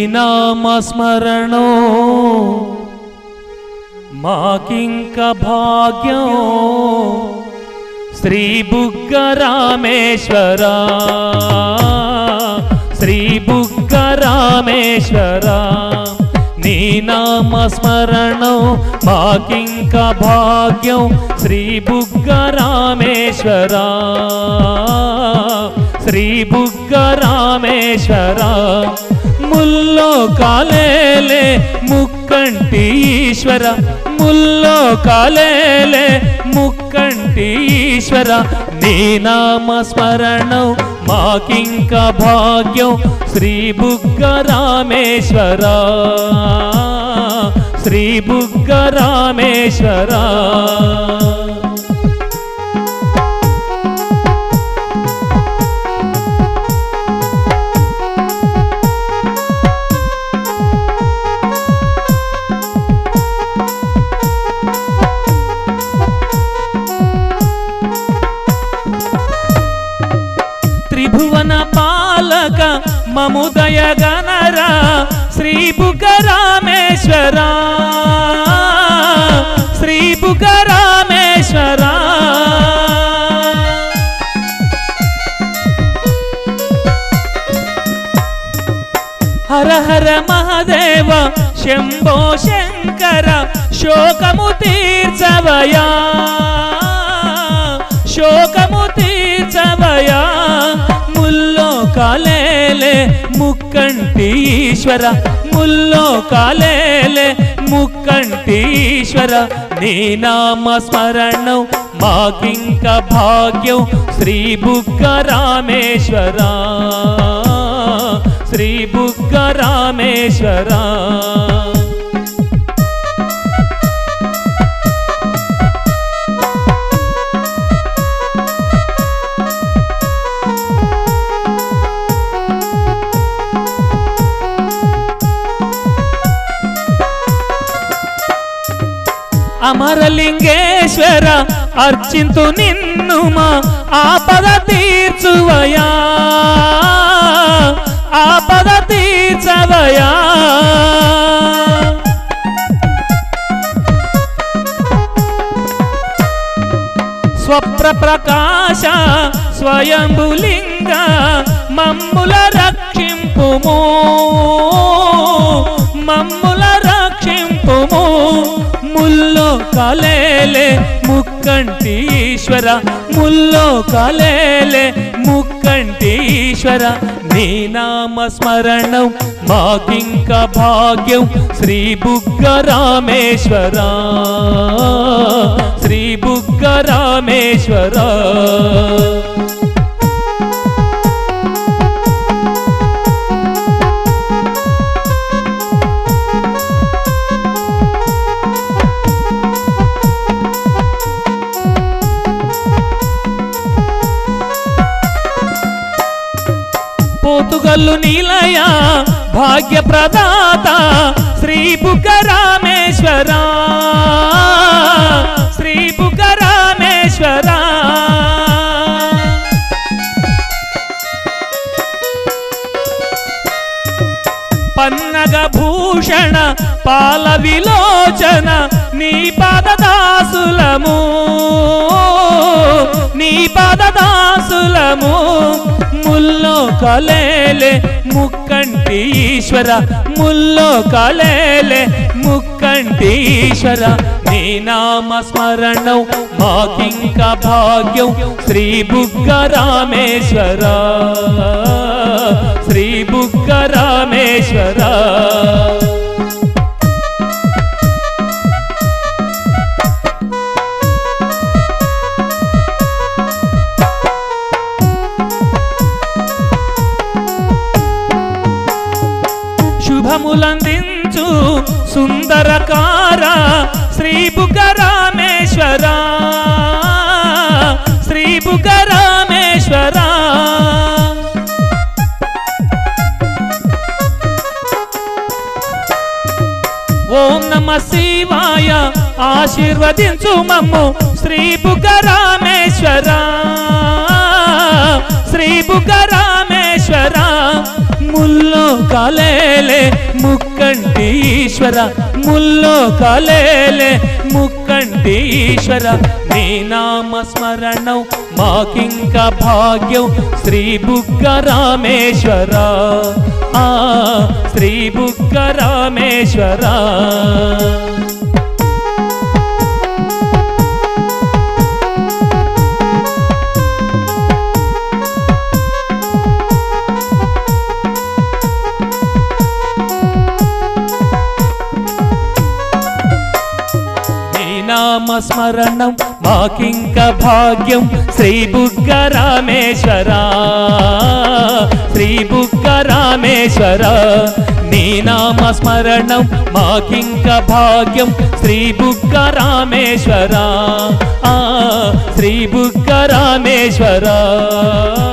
నామస్మరణో మాకింక భాగ్యం శ్రీ బుగ్గ రామేశ్వర శ్రీ బుగ్గ రామేశ్వర నీ నామస్మరణం మాకింక భాగ్యం శ్రీ బుగ్గ రామేశ్వర శ్రీ బుగ్గ రామేశ్వర ముల్లో కాలేలే ముక్కంటి ఈశ్వర ముల్లో కాలేలే ముక్కంటి ఈశ్వర నీ నామస్మరణం మాకింక భాగ్యం శ్రీ బుగ్గ రామేశ్వర శ్రీ బుగ్గ రామేశ్వర త్రిభువన పాలక మముదయ గణరా శ్రీ బుగ్గ రామేశ్వర శ్రీ బుగ్గ రామేశ్వర హర హర మహదేవ శంభో శంకర శోకము తీర్చవయా శోకము తీర్చవయా ముల్లో కాలేలే ముక్కంటి ఈశ్వర ముల్లో కాలేలే ముక్కంటి ఈశ్వర నీ నామ స్మరణం మాకింక భాగ్యం శ్రీ బుగ్గ రామేశ్వర శ్రీ బుగ్గ రామేశ్వర అమరలింగేశ్వర అర్చింతు నిన్ను మా ఆపద తీర్చువయా ఆపద తీర్చవయా స్వప్ర ప్రకాశ స్వయంభులింగ మమ్ముల రక్షింపుము మమ్ముల రక్షింపుము ముల్లో కలేలే ముక్కంటీశ్వర ముల్లో కలేలే ముక్కంటీశ్వర నీ నామ స్మరణం మాకింక భాగ్యం శ్రీ బుగ్గ రామేశ్వర శ్రీ బుగ్గ రామేశ్వర పోతుగల్లు నీలయ భాగ్య ప్రదాత శ్రీ బుగ్గ రామేశ్వర శ్రీ బుగ్గ రామేశ్వర పన్నగ భూషణ పాల విలోచన నీ పదదాసులము నీ పదదాసులము ముల్లో కలేలే ముక్కంటి ఈశ్వర ముల్లో కలేలే ముక్కంటి ఈశ్వర నీ నామ స్మరణం మాకింక భాగ్యం శ్రీ బుగ్గ రామేశ్వర శ్రీ బుగ్గ రామేశ్వర శుభములందించు సుందరకార శ్రీ బుగ్గ రామేశ్వర శ్రీ బుగ్గ రామేశ్వర ఓం నమ శివాయ ఆశీర్వదించు మమ్ము శ్రీ బుగ్గ రామేశ్వర శ్రీ బుగ్గ రామేశ్వర ముల్లో కాలేలే ముక్కంటి ఈశ్వర ముల్లో కాలేలే ముక్కంటి ఈశ్వర నీ నామ స్మరణం మాకింక భాగ్యం శ్రీ బుగ్గ రామేశ్వర ఆ శ్రీ బుగ్గ రామేశ్వర నీ నామ స్మరణం మాకింక భాగ్యం శ్రీ బుగ్గ రామేశ్వర శ్రీ బుగ్గ రామేశ్వర నీ నామ స్మరణం మాకింక భాగ్యం శ్రీ బుగ్గ రామేశ్వర ఆ శ్రీ బుగ్గ రామేశ్వర